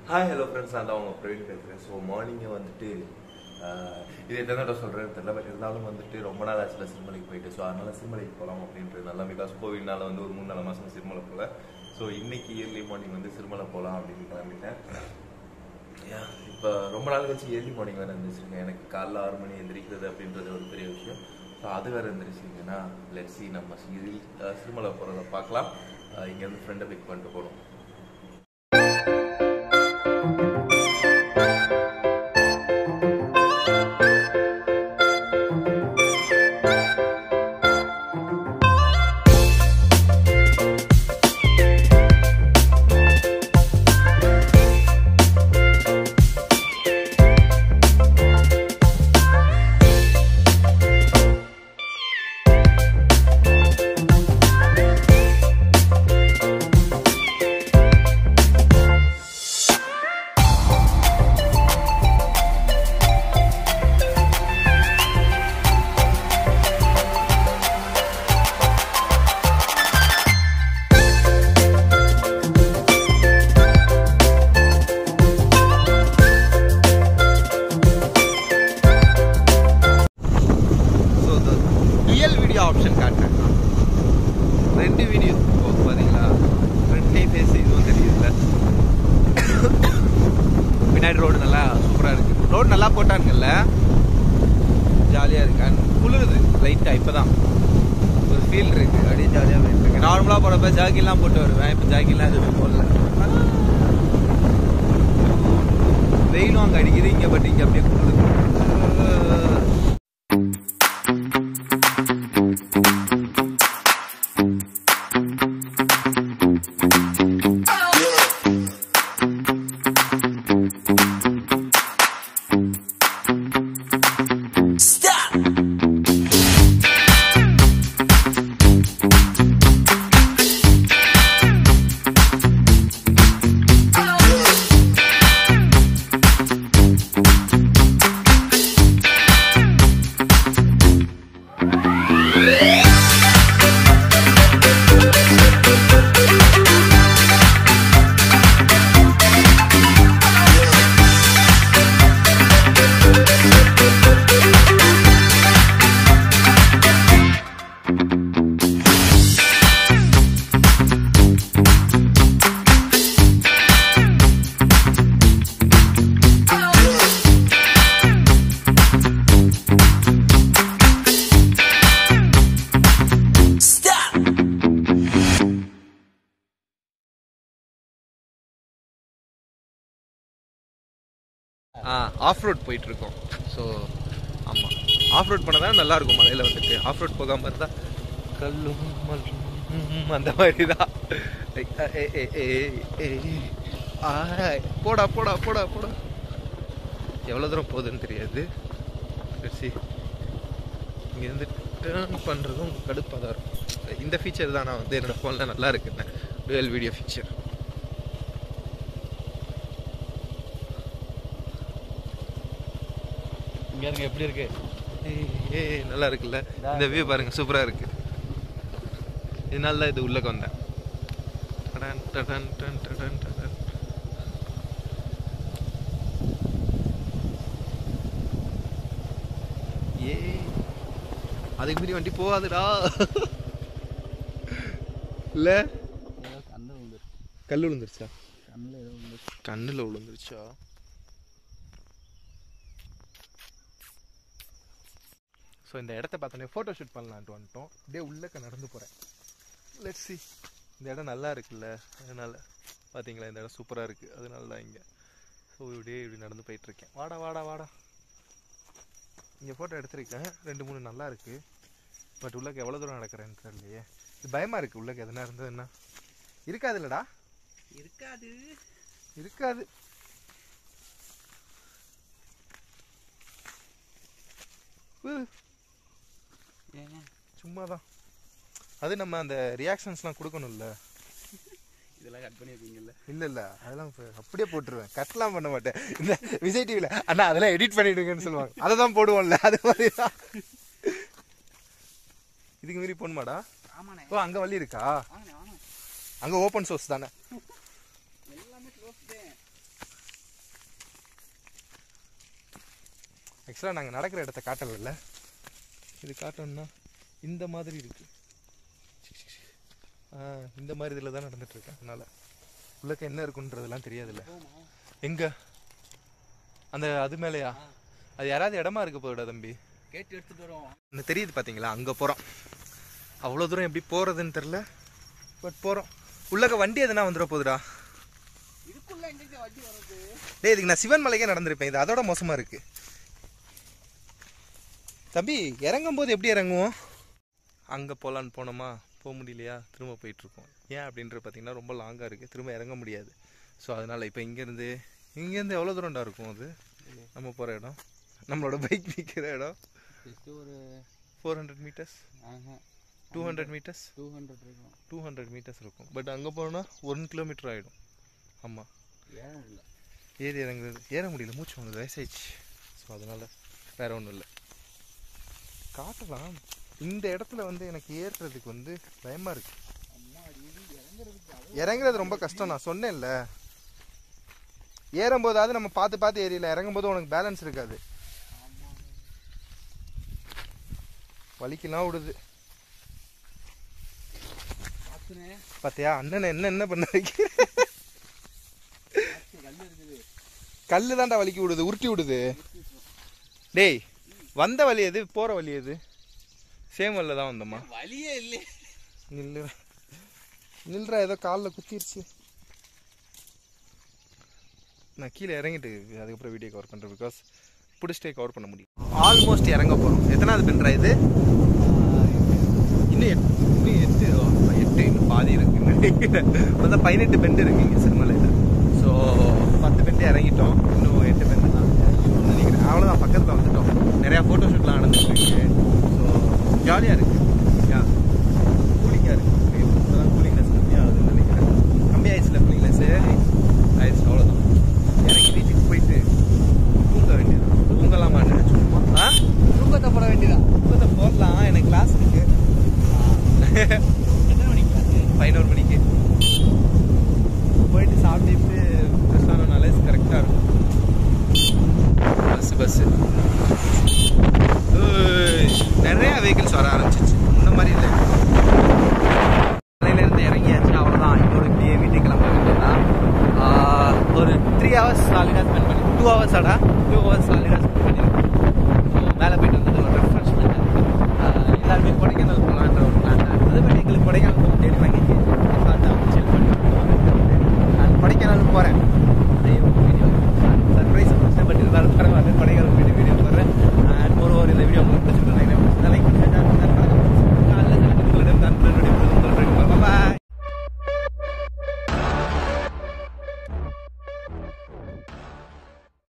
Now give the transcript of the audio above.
Hi hello friends நான் தான் உங்கள் பிரவீன் பேசுகிறேன் ஸோ மார்னிங்கே வந்துட்டு ஆஹ், இது எத்தனை தடவை சொல்கிறேன்னு தெரியல பட் இருந்தாலும் வந்துட்டு ரொம்ப நாள் ஆச்சுல சினிமலைக்கு போயிட்டு ஸோ அதனால சினிமலைக்கு போகலாம் அப்படின்றது நல்லா பிகாஸ் கோவிட்னால வந்து ஒரு மூணு நாலு மாதம் சினிமலை போகல ஸோ இன்னைக்கு இயர்லி மார்னிங் வந்து சினிமலை போகலாம் அப்படின்னு கிளம்பிட்டேன் இப்போ ரொம்ப நாள் கழிச்சு ஏர்லி மார்னிங் வேறு எழுந்திரிச்சிருக்கேன் எனக்கு காலைல ஆறு மணி எந்திரிக்கிறது அப்படின்றது ஒரு பெரிய விஷயம் ஸோ அது வேறு எழுந்திரிச்சிங்கன்னா லெட்ஸி நம்ம இதில் சிறுமலை போகிறத பார்க்கலாம் ஆஹ் இங்கேருந்து ஃப்ரெண்டை பிக் பண்ணிட்டு போகணும் so the real video option காட்டுறேன் ரெண்டு வீடியோ ஓ பார்த்தீங்களா ரெண்டையும் ஃபேஸ் இதுவும் தெரியுதுல்ல பின்னாடி ரோடு நல்லா சூப்பராக இருக்குது ரோடு நல்லா போட்டானுங்கல்ல ஜாலியாக இருக்கு அண்ட் குளிருது லைட்டாக இப்போ தான் ஒரு ஃபீல் இருக்கு அப்படியே ஜாலியாக போயிட்டு இருக்கு நார்மலாக போகிறப்ப ஜாக்கிலாம் போட்டு வருவேன் இப்போ ஜாக்கிலாம் எதுவுமே போடல வெயிலும் அங்கே அடிக்குது இங்கே பட் இங்கே அப்படியே குளிருது ஆ ஆஃப் ரோட் போயிட்டு இருக்கோம் ஸோ ஆமாம் ஆஃப் ரோட் பண்ண தான் நல்லா இருக்கும் மலையில் வந்துட்டு ஆஃப் ரோட் போகாமல் இருந்தால் கல்லும் மல்லும் அந்த மாதிரி தான் ஏ, ஏ, ஏ, ஏ, ஏ. ஆய். போடா போடா போடா போடா எவ்வளோ தூரம் போகுதுன்னு தெரியாது சரி இங்கேருந்து டேர்ன் பண்ணுறதும் கடுப்பாக தான் இருக்கும் இந்த ஃபீச்சர் தான் நான் வந்து என்னோடய ஃபோனில் நல்லா இருக்குன்னு டுவெல் வீடியோ ஃபீச்சர் இங்க இருங்க எப்படி இருக்கு ஏய், ஏய் நல்லா இருக்குல்ல இந்த வியூ பாருங்க சூப்பரா இருக்கு இதனால தான் இது உள்ளக்கு வந்தேன் டடன், டடன், டன், டடன், டடன். ஏய் அதுக்கு மீறி வண்டி போகாதுடா இல்ல ஏதோ கண்ணு விழுந்துருச்சு கல் விழுந்துருச்சா கண்ணில் ஏதோ விழுந்துருச்சு கண்ணுல விழுந்துருச்சா ஸோ இந்த இடத்த பார்த்தோன்னே ஃபோட்டோ ஷூட் பண்ணலான்ட்டு வந்துட்டோம் அப்படியே உள்ளக்க நடந்து போகிறேன் லெட்ஸ் சி இந்த இடம் நல்லா இருக்குல்ல அதனால பார்த்தீங்களா இந்த இடம் சூப்பராக இருக்குது அதனால தான் இங்கே ஸோ இப்படியே இப்படி நடந்து போயிட்டுருக்கேன் வாடா வாடா வாடா இங்கே ஃபோட்டோ எடுத்திருக்கேன் ரெண்டு மூணு நல்லா இருக்குது பட் உள்ளக்க எவ்வளோ தூரம் நடக்கிறேன்னு தெரியலையே இது பயமாக இருக்குது உள்ளக்க எதனா இருந்ததுன்னா இருக்காது இல்லடா இருக்காது இருக்காது உ, ஏன் சும்மா தான் அது நம்ம அந்த ரியாக்ஷன்ஸ்லாம் கொடுக்கணும்ல இதெல்லாம் கட் பண்ணி வைப்பீங்கல்ல இல்ல இல்ல அதெல்லாம் இப்ப அப்படியே போட்டுருவேன் கட்லாம் பண்ண மாட்டேன் இந்த விஜய் டிவில அண்ணா அதெல்லாம் எடிட் பண்ணிடுங்கன்னு சொல்லுவாங்க அதை தான் போடுவோம்ல அது மாதிரி தான் இதுக்கு மீறி போகணுமாடா ஆமாண்ணே ஓ அங்க வழி இருக்கா வாங்கண்ணே வாங்க அங்க ஓப்பன் சோர்ஸ் தானே எல்லாமே க்ளோஸ் தான் ஆக்சுவலாக நாங்கள் நடக்கிற இடத்த காட்டல இது காட்டணும்னா இந்த மாதிரி இருக்கு ஆ இந்த மாதிரி இதில் தான் நடந்துட்டு இருக்கேன் அதனால உள்ளக்க என்ன இருக்குன்றதெல்லாம் தெரியாதுல்ல எங்க அந்த அது மேலேயா அது யாராவது இடமா இருக்க போதுடா தம்பி கேட்டு எடுத்துட்டு வரோம் இந்த தெரியுது பார்த்தீங்களா அங்கே போகிறோம் அவ்வளோ தூரம் எப்படி போகிறதுன்னு தெரில பட் போகிறோம் உள்ளக்க வண்டி எதுனா வந்துட போகுதுடா இதுக்குள்ள எங்க வண்டி வருது டேய் இதுக்கு நான் சிவன் மலைக்கே நடந்திருப்பேன் இது அதோட மோசமாக இருக்கு தம்பி இறங்கும் போது எப்படி இறங்குவோம் அங்கே போகலான்னு போனோமா போக முடியலையா திரும்ப போயிட்டுருக்கோம் ஏன் அப்படின்றது பார்த்தீங்கன்னா ரொம்ப லாங்காக இருக்குது திரும்ப இறங்க முடியாது ஸோ அதனால் இப்போ இங்கேருந்து இங்கேருந்து எவ்வளோ தூரம்டா இருக்கும் அது நம்ம போகிற இடம் நம்மளோட பைக் நிற்கிற இடம் ஜஸ்ட் ஒரு four hundred meters two hundred meters two hundred இருக்கும் டூ ஹண்ட்ரட் மீட்டர்ஸ் இருக்கும் பட் அங்கே போனால் ஒன் கிலோமீட்டர் ஆகிடும் ஆமாம் ஏன் முடியல ஏறி இறங்குறது ஏற முடியல மூச்சு வாங்குது வயசாயிடுச்சு ஸோ அதனால் வேற ஒன்றும் இல்லை காட்டலாம் இந்த இடத்துல வந்து எனக்கு ஏறுறதுக்கு வந்து பயமாக இருக்கு இறங்குறது ரொம்ப கஷ்டம் நான் சொன்னேன்ல ஏறும்போதாவது நம்ம பார்த்து பார்த்து ஏறியல இறங்கும்போது உனக்கு பேலன்ஸ் இருக்காது வலிக்கெல்லாம் விடுது பார்த்துனே பார்த்தியா அண்ணனை என்ன என்ன பண்ண வைக்கிற கல் இருக்குது கல்லு தான்டா வலிக்கி விடுது உருட்டி விடுது டேய் வந்த வழி எது போற வழி எது சேம் வழில தான் வந்தோமா வழியே இல்லை நில்லு நில்றா ஏதோ காலில் குத்திருச்சு நான் கீழே இறங்கிட்டு அதுக்கப்புறம் வீடியோ கவர் பண்ணுறேன் பிகாஸ் பிடிச்சிட்டே கவர் பண்ண முடியும் ஆல்மோஸ்ட் இறங்க போகிறோம் எத்தனாவது பென்றா இது இன்னும் எட்டு இன்னும் எட்டு ஓ, எட்டு இன்னும் பாதி இருக்குன்னு நினைக்கிறேன் மொத்தம் பதினெட்டு பெண்டு இருக்கு இங்கே சிறுமலையில் ஸோ பத்து பெண்டு இறங்கிட்டோம் இன்னும் எட்டு பெண்டு தான் இறங்கிட்டோம்னு நினைக்கிறேன் அவ்வளோதான் பக்கத்தில் வந்துட்டோம் நிறையா ஃபோட்டோ ஷூட்லாம் நடந்துட்டு இருக்கு ஸோ ஜாலியாக இருக்கு யா கூலிங்காக இருக்கு இப்போதான் கூலிங்னஸ் கம்மியாகுதுன்னு நினைக்கிறேன் கம்மியாயிடுச்சுல கூலிங்னஸ் ஆயிடுச்சு அவ்வளோதான் இறங்கி வீட்டுக்கு போயிட்டு தூங்க வேண்டியது தூங்கலாமா சும்மா ஆ தூக்கத்தை போட வேண்டியதான் தூக்கத்தை போடலாம் எனக்கு கிளாஸ் இருக்கு எத்தனை மணிக்கு கிளாஸ் பதினோரு மணிக்கு போயிட்டு சாப்பிட்டுட்டு ஃப்ரெஷ் ஆனோம்னாலே கரெக்டாக இருக்கும் பஸ்ஸு பஸ்ஸு நிறையா வெஹிக்கிள்ஸ் வர ஆரம்பிச்சிச்சு இந்த மாதிரி இல்லை மலையிலேருந்து இறங்கியாச்சு அவ்வளோதான் இன்னொரு இப்படியே வீட்டுக்கு கிளம்ப வேண்டியதான் ஆஹ், ஒரு த்ரீ ஹவர்ஸ் சாலிடாக ஸ்பெண்ட் பண்ணி டூ ஹவர்ஸ் ஆடா டூ ஹவர்ஸ் சாலிடாக ஸ்பெண்ட் பண்ணியிருக்கோம் ஸோ மேலே போயிட்டு வந்தது ஒரு ரெஃப்ரெஷ்மெண்ட் எல்லாருமே கொடைக்கானல் போகலான்ற ஒரு பிளான் இருந்தது பட் எங்களுக்கு கொடைக்கானல் போக தேடி வாங்கிச்சு சில் பண்ணி நான் கொடைக்கானல் போகிறேன் வீடியோ சர்ப்ரைஸ் பட் இருந்தாலும் பரவாயில்ல